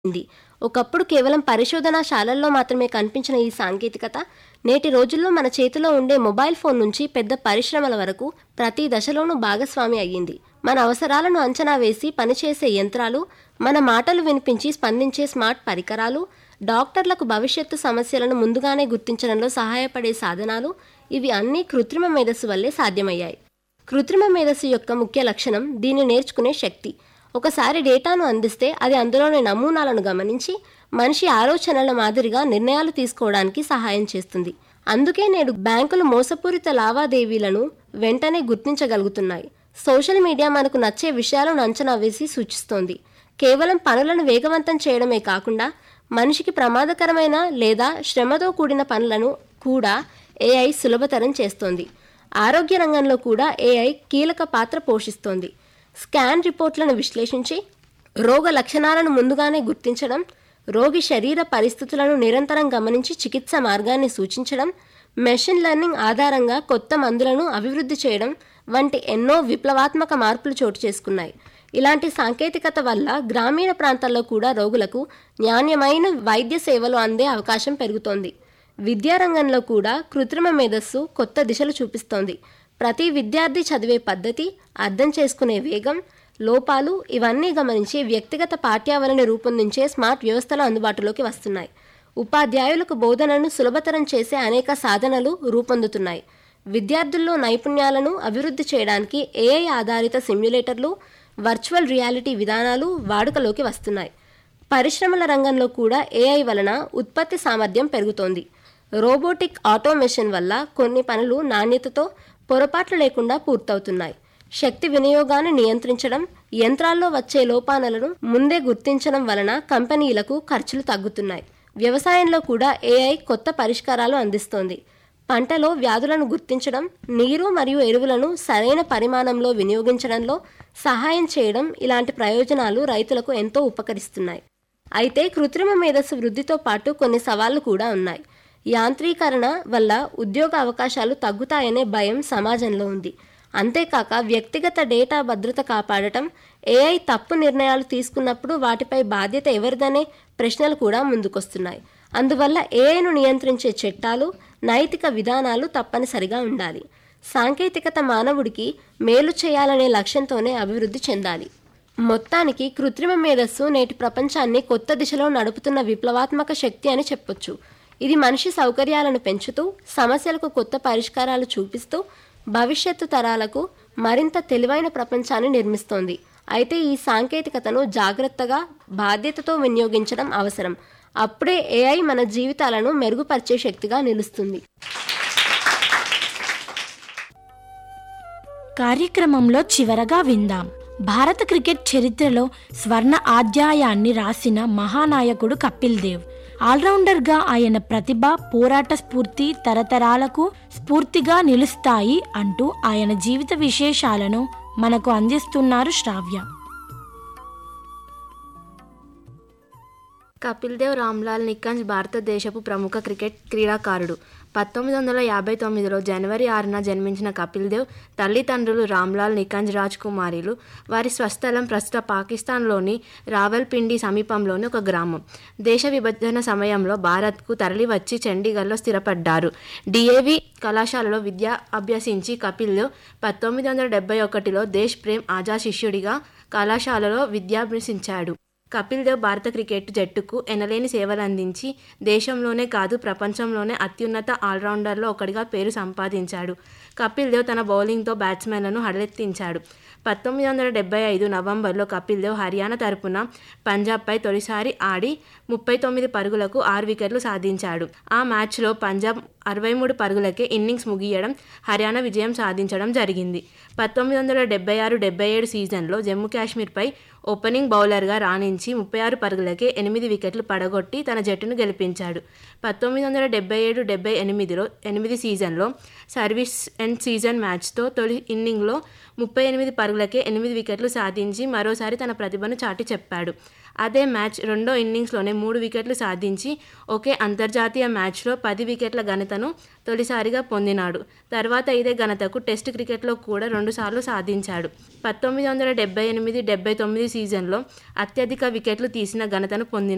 ఉంది ఒకప్పుడు కేవలం పరిశోధనాశాలల్లో మాత్రమే కనిపించిన ఈ సాంకేతికత నేటి రోజుల్లో మన చేతిలో ఉండే మొబైల్ ఫోన్ నుంచి పెద్ద పరిశ్రమల వరకు ప్రతి దశలోనూ భాగస్వామి అయ్యింది మన అవసరాలను అంచనా వేసి పనిచేసే యంత్రాలు మన మాటలు వినిపించి స్పందించే స్మార్ట్ పరికరాలు డాక్టర్లకు భవిష్యత్తు సమస్యలను ముందుగానే గుర్తించడంలో సహాయపడే సాధనాలు ఇవి అన్నీ కృత్రిమ మేధస్సు వల్లే సాధ్యమయ్యాయి కృత్రిమ మేధస్సు యొక్క ముఖ్య లక్షణం దీన్ని నేర్చుకునే శక్తి ఒకసారి డేటాను అందిస్తే అది అందులోని నమూనాలను గమనించి మనిషి ఆలోచనల మాదిరిగా నిర్ణయాలు తీసుకోవడానికి సహాయం చేస్తుంది అందుకే నేడు బ్యాంకులు మోసపూరిత లావాదేవీలను వెంటనే గుర్తించగలుగుతున్నాయి సోషల్ మీడియా మనకు నచ్చే విషయాలను అంచనా వేసి సూచిస్తోంది కేవలం పనులను వేగవంతం చేయడమే కాకుండా మనిషికి ప్రమాదకరమైన లేదా శ్రమతో కూడిన పనులను కూడా ఏఐ సులభతరం చేస్తోంది ఆరోగ్య రంగంలో కూడా ఏఐ కీలక పాత్ర పోషిస్తోంది స్కాన్ రిపోర్ట్లను విశ్లేషించి రోగ లక్షణాలను ముందుగానే గుర్తించడం రోగి శరీర పరిస్థితులను నిరంతరం గమనించి చికిత్స మార్గాన్ని సూచించడం మెషిన్ లెర్నింగ్ ఆధారంగా కొత్త మందులను అభివృద్ధి చేయడం వంటి ఎన్నో విప్లవాత్మక మార్పులు చోటు చేసుకున్నాయి ఇలాంటి సాంకేతికత వల్ల గ్రామీణ ప్రాంతాల్లో కూడా రోగులకు నాణ్యమైన వైద్య సేవలు అందే అవకాశం పెరుగుతోంది విద్యారంగంలో కూడా కృత్రిమ మేధస్సు కొత్త దిశలు చూపిస్తోంది ప్రతి విద్యార్థి చదివే పద్ధతి అర్థం చేసుకునే వేగం లోపాలు ఇవన్నీ గమనించి వ్యక్తిగత పాఠ్యావళిని రూపొందించే స్మార్ట్ వ్యవస్థలు అందుబాటులోకి వస్తున్నాయి ఉపాధ్యాయులకు బోధనను సులభతరం చేసే అనేక సాధనలు రూపొందుతున్నాయి విద్యార్థుల్లో నైపుణ్యాలను అభివృద్ధి చేయడానికి ఏఐ ఆధారిత సిమ్యులేటర్లు వర్చువల్ రియాలిటీ విధానాలు వాడుకలోకి వస్తున్నాయి పరిశ్రమల రంగంలో కూడా ఏఐ వలన ఉత్పత్తి సామర్థ్యం పెరుగుతోంది రోబోటిక్ ఆటోమేషన్ వల్ల కొన్ని పనులు నాణ్యతతో పొరపాట్లు లేకుండా పూర్తవుతున్నాయి శక్తి వినియోగాన్ని నియంత్రించడం యంత్రాల్లో వచ్చే లోపాలను ముందే గుర్తించడం వలన కంపెనీలకు ఖర్చులు తగ్గుతున్నాయి వ్యవసాయంలో కూడా ఏఐ కొత్త పరిష్కారాలు అందిస్తోంది పంటలో వ్యాధులను గుర్తించడం నీరు మరియు ఎరువులను సరైన పరిమాణంలో వినియోగించడంలో సహాయం చేయడం ఇలాంటి ప్రయోజనాలు రైతులకు ఎంతో ఉపకరిస్తున్నాయి అయితే కృత్రిమ మేధస్సు వృద్ధితో పాటు కొన్ని సవాళ్లు కూడా ఉన్నాయి యాంత్రీకరణ వల్ల ఉద్యోగ అవకాశాలు తగ్గుతాయనే భయం సమాజంలో ఉంది అంతేకాక వ్యక్తిగత డేటా భద్రత కాపాడటం ఏఐ తప్పు నిర్ణయాలు తీసుకున్నప్పుడు వాటిపై బాధ్యత ఎవరిదనే ప్రశ్నలు కూడా ముందుకొస్తున్నాయి అందువల్ల ఏఐను నియంత్రించే చట్టాలు నైతిక విధానాలు తప్పనిసరిగా ఉండాలి సాంకేతికత మానవుడికి మేలు చేయాలనే లక్ష్యంతోనే అభివృద్ధి చెందాలి మొత్తానికి కృత్రిమ మేధస్సు నేటి ప్రపంచాన్ని కొత్త దిశలో నడుపుతున్న విప్లవాత్మక శక్తి అని చెప్పొచ్చు ఇది మనిషి సౌకర్యాలను పెంచుతూ సమస్యలకు కొత్త పరిష్కారాలు చూపిస్తూ భవిష్యత్తు తరాలకు మరింత తెలివైన ప్రపంచాన్ని నిర్మిస్తోంది అయితే ఈ సాంకేతికతను జాగ్రత్తగా బాధ్యతతో వినియోగించడం అవసరం అప్పుడే ఏఐ మన జీవితాలను మెరుగుపరిచే శక్తిగా నిలుస్తుంది కార్యక్రమంలో చివరగా విందాం భారత క్రికెట్ చరిత్రలో స్వర్ణ అధ్యాయాన్ని రాసిన మహానాయకుడు కపిల్ దేవ్ ఆల్రౌండర్గా ఆయన ప్రతిభ పోరాట స్ఫూర్తి తరతరాలకు స్ఫూర్తిగా నిలుస్తాయి అంటూ ఆయన జీవిత విశేషాలను మనకు అందిస్తున్నారు శ్రావ్య కపిల్ దేవ్ రామ్లాల్ నికంజ్ భారతదేశపు ప్రముఖ క్రికెట్ క్రీడాకారుడు పంతొమ్మిది వందల యాభై తొమ్మిదిలో జనవరి ఆరున జన్మించిన కపిల్ దేవ్ తల్లిదండ్రులు రామ్లాల్ నికంజ్ రాజ్ కుమారీలు వారి స్వస్థలం ప్రస్తుత పాకిస్తాన్లోని రావల్పిండి సమీపంలోని ఒక గ్రామం దేశ విభజన సమయంలో భారత్కు తరలివచ్చి చండీగఢ్లో స్థిరపడ్డారు డిఏవి కళాశాలలో విద్య అభ్యసించి కపిల్ దేవ్ పంతొమ్మిది వందల డెబ్బై ఒకటిలో దేశ్ ప్రేమ్ ఆజా శిష్యుడిగా కళాశాలలో విద్యాభ్యసించాడు కపిల్ దేవ్ భారత క్రికెట్ జట్టుకు ఎనలేని సేవలందించి దేశంలోనే కాదు ప్రపంచంలోనే అత్యున్నత ఆల్రౌండర్లో ఒకటిగా పేరు సంపాదించాడు కపిల్ దేవ్ తన బౌలింగ్తో బ్యాట్స్మెన్లను హడలెత్తించాడు పంతొమ్మిది వందల డెబ్బై ఐదు నవంబర్లో కపిల్ దేవ్ హర్యానా తరపున పంజాబ్పై తొలిసారి ఆడి ముప్పై తొమ్మిది పరుగులకు ఆరు వికెట్లు సాధించాడు ఆ మ్యాచ్లో పంజాబ్ అరవై మూడు పరుగులకే ఇన్నింగ్స్ ముగియడం హర్యానా విజయం సాధించడం జరిగింది పంతొమ్మిది వందల డెబ్బై ఆరు డెబ్బై ఏడు సీజన్లో జమ్మూ కాశ్మీర్పై ఓపెనింగ్ బౌలర్గా రాణించి ముప్పై ఆరు పరుగులకే ఎనిమిది వికెట్లు పడగొట్టి తన జట్టును గెలిపించాడు పంతొమ్మిది వందల డెబ్బై ఏడు డెబ్బై ఎనిమిదిలో ఎనిమిది సీజన్లో సర్వీస్ ఎండ్ సీజన్ మ్యాచ్తో తొలి ఇన్నింగ్లో ముప్పై ఎనిమిది పరుగులకే ఎనిమిది వికెట్లు సాధించి మరోసారి తన ప్రతిభను చాటి చెప్పాడు అదే మ్యాచ్ రెండో ఇన్నింగ్స్లోనే మూడు వికెట్లు సాధించి ఒకే అంతర్జాతీయ మ్యాచ్లో పది వికెట్ల ఘనతను తొలిసారిగా పొందినాడు తర్వాత ఇదే ఘనతకు టెస్ట్ క్రికెట్లో కూడా రెండుసార్లు సాధించాడు పంతొమ్మిది వందల డెబ్బై ఎనిమిది డెబ్బై తొమ్మిది సీజన్లో అత్యధిక వికెట్లు తీసిన ఘనతను పొందిన